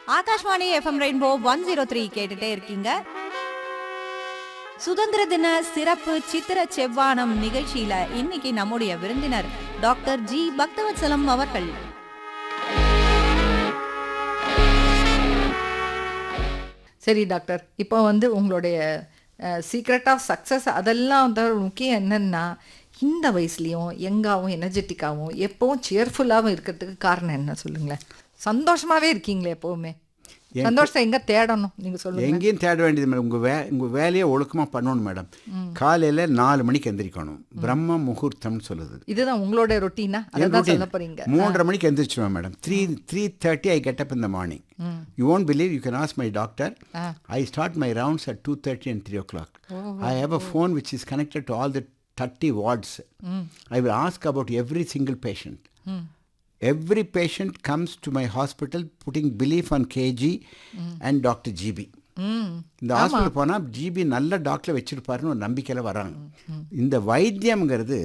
Akashvani FM rainbow one zero three கேட்டுட்டே இருக்கீங்க சுதந்திர தின சிறப்பு சித்திர செவ்வானம் நிகழ்ச்சியில இன்னைக்கு நம்முடைய விருந்தினர் டாக்டர் ஜி பக்தவத்சலம் அவர்கள் சரி டாக்டர் இப்போ வந்து உங்களுடைய சீக்ரெட் ஆஃப் சக்ஸஸ் அதெல்லாம் வந்து முக்கியம் என்னன்னா இந்த வயசுலேயும் யங்காவும் எனர்ஜெட்டிக்காகவும் எப்பவும் சியர்ஃபுல்லாகவும் இருக்கிறதுக்கு காரணம் என்ன சொல்லுங்களேன் சந்தோஷமாவே இருக்கீங்களே எப்பவுமே சந்தோஷத்தை எங்க தேடணும் நீங்க சொல்லுங்க எங்கேயும் தேட வேண்டியது மேடம் உங்கள் வே உங்கள் வேலையை ஒழுக்கமாக பண்ணணும் மேடம் காலையில் நாலு மணிக்கு எந்திரிக்கணும் பிரம்ம முகூர்த்தம்னு சொல்லுது இதுதான் உங்களோட ரொட்டீனா அதை என் தான் routine. சொல்ல போறீங்க மூன்றரை மணிக்கு எந்திரிச்சிடுவேன் madam three three thirty I get up in the morning you won't believe you can ask my doctor I start my rounds at two thirty and three o'clock I have a phone which is connected to all the thirty wards I will ask about every single patient every patient comes to my hospital putting belief on KG and Dr. GB. இந்த hospital போனால் GB நல்ல doctor வச்சிருப்பாருன்னு ஒரு நம்பிக்கையில் வராங்க இந்த வைத்தியம்ங்கிறது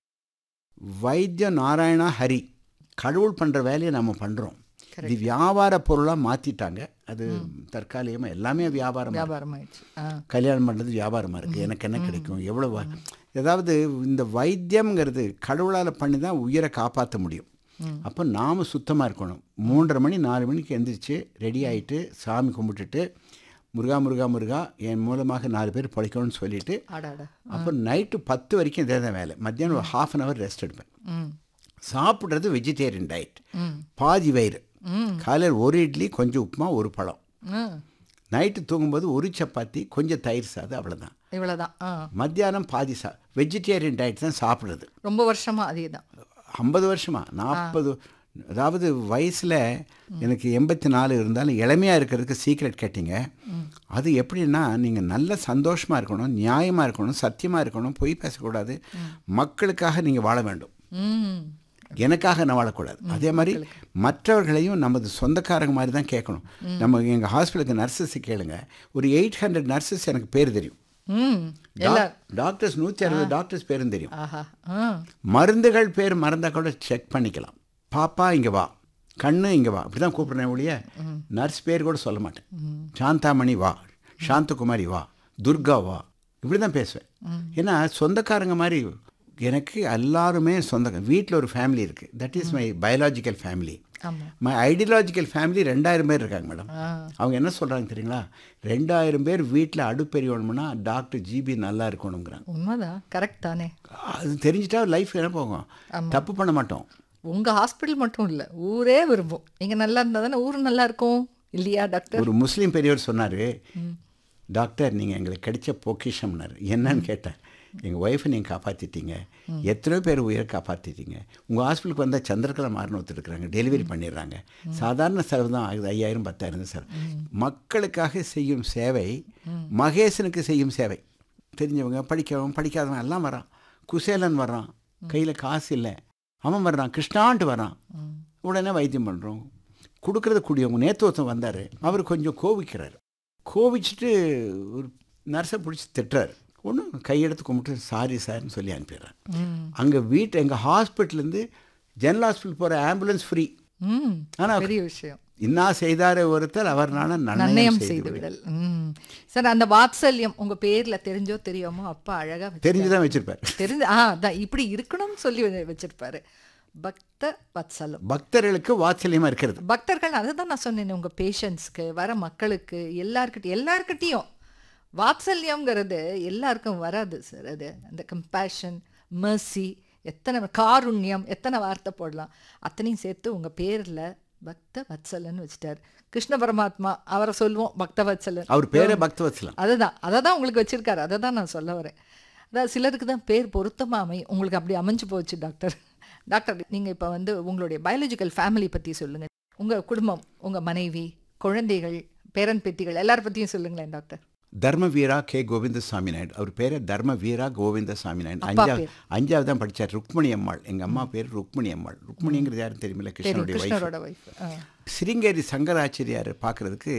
வைத்திய நாராயணா ஹரி கடவுள் பண்ணுற வேலையை நம்ம பண்ணுறோம் இது வியாபார பொருளாக மாற்றிட்டாங்க அது தற்காலிகமாக எல்லாமே வியாபாரம் வியாபாரம் ஆயிடுச்சு ஆ. கல்யாணம் பண்ணுறது வியாபாரமாக இருக்குது எனக்கு என்ன கிடைக்கும் எவ்வளோ வ- ஏதாவது இந்த வைத்தியம்ங்கிறது கடவுளால் பண்ணி தான் உயிரை காப்பாற்ற முடியும் அப்போ நாம் சுத்தமாக இருக்கணும் மூன்றரை மணி நாலு மணிக்கு எந்திரிச்சு ரெடி ஆகிட்டு சாமி கும்பிட்டுட்டு முருகா முருகா முருகா என் மூலமாக நாலு பேர் பிழைக்கணும்னு சொல்லிட்டு அடாடா அப்போ நைட்டு பத்து வரைக்கும் இதே தான் வேலை மத்தியானம் ஒரு ஹாஃப் அன் ஹவர் ரெஸ்ட் எடுப்பேன் ம் சாப்பிட்றது வெஜிடேரியன் டயட் பாதி வயிறு காலையில் ஒரு இட்லி கொஞ்சம் உப்புமா ஒரு பழம் ம் நைட்டு தூங்கும்போது ஒரு சப்பாத்தி கொஞ்சம் தயிர் சாதம் அவ்வளோதான் இவ்வளவுதான் ஆ மத்தியானம் பாதி சா வெஜிடேரியன் டயட் தான் சாப்பிட்றது ரொம்ப வருஷமா அதே தான் ஐம்பது வருஷமா நாற்பது அதாவது வயசில் எனக்கு எண்பத்தி நாலு இருந்தாலும் இளமையாக இருக்கிறதுக்கு சீக்ரெட் கேட்டிங்க அது எப்படின்னா நீங்கள் நல்ல சந்தோஷமாக இருக்கணும் நியாயமாக இருக்கணும் சத்தியமாக இருக்கணும் பொய் பேசக்கூடாது மக்களுக்காக நீங்கள் வாழ வேண்டும் ம் எனக்காக நான் வாழக்கூடாது அதே மாதிரி மற்றவர்களையும் நமது சொந்தக்காரங்க மாதிரி தான் கேட்கணும் நம்ம எங்கள் ஹாஸ்பிட்டலுக்கு நர்சஸ் கேளுங்க ஒரு எயிட் ஹண்ட்ரட் நர்சஸ் எனக்கு பேர் தெரியும் ம் டாக்- டாக்டர்ஸ் நூற்றி அறுபது டாக்டர்ஸ் பேரும் தெரியும் ஆஹா ஆ மருந்துகள் பேர் மறந்தா கூட செக் பண்ணிக்கலாம் பாப்பா இங்கே வா கண்ணு இங்கே வா அப்படி தான் கூப்பிட்றேன் ஒழிய நர்ஸ் பேர் கூட சொல்ல மாட்டேன் சாந்தாமணி வா சாந்தகுமாரி வா துர்கா வா இப்படி தான் பேசுவேன் ஏன்னா சொந்தக்காரங்க மாதிரி எனக்கு எல்லாருமே சொந்த வீட்டில் ஒரு ஃபேமிலி இருக்குது that is my biological family ஆமா மை ஐடியாலஜிக்கல் ஃபேமிலி ரெண்டாயிரம் பேர் இருக்காங்க மேடம் அவங்க என்ன சொல்கிறாங்க தெரியுங்களா ரெண்டாயிரம் பேர் வீட்டில் அடுப்பெரியணும்னா டாக்டர் ஜிபி நல்லா இருக்கணுங்கிறாங்க உண்மைதான் கரெக்ட் தானே அது தெரிஞ்சிட்டா லைஃப் என்ன போகும் தப்பு பண்ண மாட்டோம் உங்க ஹாஸ்பிட்டல் மட்டும் இல்ல ஊரே விரும்பும் நீங்க நல்லா இருந்தா தானே ஊர் நல்லா இருக்கும் இல்லையா டாக்டர் ஒரு முஸ்லீம் பெரியவர் சொன்னார் டாக்டர் நீங்கள் எங்களுக்கு கிடைச்ச பொக்கிஷம்னார் என்னன்னு கேட்டேன் எங்கள் ஒய்ஃபை நீங்கள் காப்பாற்றிட்டீங்க எத்தனையோ பேர் உயிரை காப்பாற்றிட்டீங்க உங்கள் ஹாஸ்பிட்டலுக்கு வந்தால் சந்திரகலா மாறின ஒருத்தர் இருக்கிறாங்க டெலிவரி பண்ணிடுறாங்க சாதாரண செலவு தான் ஆகுது ஐயாயிரம் பத்தாயிரம் தான் செலவு மக்களுக்காக செய்யும் சேவை மகேசனுக்கு செய்யும் சேவை தெரிஞ்சவங்க படிக்கிறவன் படிக்காதவன் எல்லாம் வரான் குசேலன் வர்றான் கையில் காசு இல்லை அவன் வர்றான் கிருஷ்ணான்ட்டு வரான் உடனே வைத்தியம் பண்ணுறோம் கொடுக்கறது கூடியவங்க நேற்று ஒருத்தன் வந்தார் அவர் கொஞ்சம் கோவிக்கிறார் கோவிச்சுட்டு ஒரு நர்ஸை பிடிச்சி திட்டுறாரு ஒன்று கையெடுத்து கும்பிட்டு சாரி சார்னு சொல்லி அனுப்பிடுறார் அங்கே வீட்டு எங்கள் ஹாஸ்பிட்டல்லேருந்து ஜெனரல் ஹாஸ்பிட்டல் போகிற ஆம்புலன்ஸ் ஃப்ரீ ம் ஆனா- பெரிய விஷயம் இன்னா செய்தார ஒருத்தர் அவர்னால நன்னயம் நன்னயம் செய்து செய்து விடல் ம் சார் அந்த வாத்சல்யம் உங்க பேர்ல தெரிஞ்சோ தெரியாமோ அப்பா அழகா வச்சு- தெரிஞ்சு தான் வச்சிருப்பார் தெரிஞ்சு ஆ அதான் இப்படி இருக்கணும்னு சொல்லி வ- வச்சிருப்பாரு பக்த வத்சலம் பக்தர்களுக்கு வாத்சல்யமாக இருக்கிறது பக்தர்கள் அதுதான் நான் சொன்னேன் உங்க பேஷண்ட்ஸ்க்கு வர மக்களுக்கு எல்லார்கிட்டயும் எல்லார்கிட்டயும் வாத்சல்யம்ங்கிறது எல்லாருக்கும் வராது சார் அது அந்த கம்பேஷன் mercy எத்தனை காருண்யம் எத்தனை வார்த்தை போடலாம் அத்தனையும் சேர்த்து உங்க பேர்ல பக்த வத்சலன்னு வச்சுட்டார் கிருஷ்ண பரமாத்மா அவரை சொல்லுவோம் பக்த வத்சலன் அவர் பேரே பக்தவத்சலம் அதுதான் அதை தான் உங்களுக்கு வச்சிருக்காரு அதை தான் நான் சொல்ல வரேன் அதாவது சிலருக்கு தான் பேர் பொருத்தமா அமை உங்களுக்கு அப்படி அமைஞ்சு போச்சு டாக்டர் டாக்டர் நீங்கள் இப்போ வந்து உங்களுடைய பயாலஜிக்கல் ஃபேமிலி பற்றி சொல்லுங்கள் உங்கள் குடும்பம் உங்கள் மனைவி குழந்தைகள் பேரன் பேத்திகள் எல்லார பற்றியும் சொல்லுங்களேன் டாக்டர் தர்ம வீரா கே கோவிந்தசாமி நாயுடு அவர் பேர் தர்ம வீரா கோவிந்தசாமி நாயுடு அப்பா அஞ்சாவது பேர். அஞ்சாவது தான் படிச்சார் ருக்மணி அம்மாள் எங்கள் அம்மா பேர் ருக்மணி அம்மாள் ருக்மணிங்கிறது யாரும் தெரியுமில்ல தெரியும் கிருஷ்ணனுடைய வைஃப் கிருஷ்ணரோட ஒய்ஃப் சிருங்கேரி சங்கராச்சாரியார் பார்க்கறதுக்கு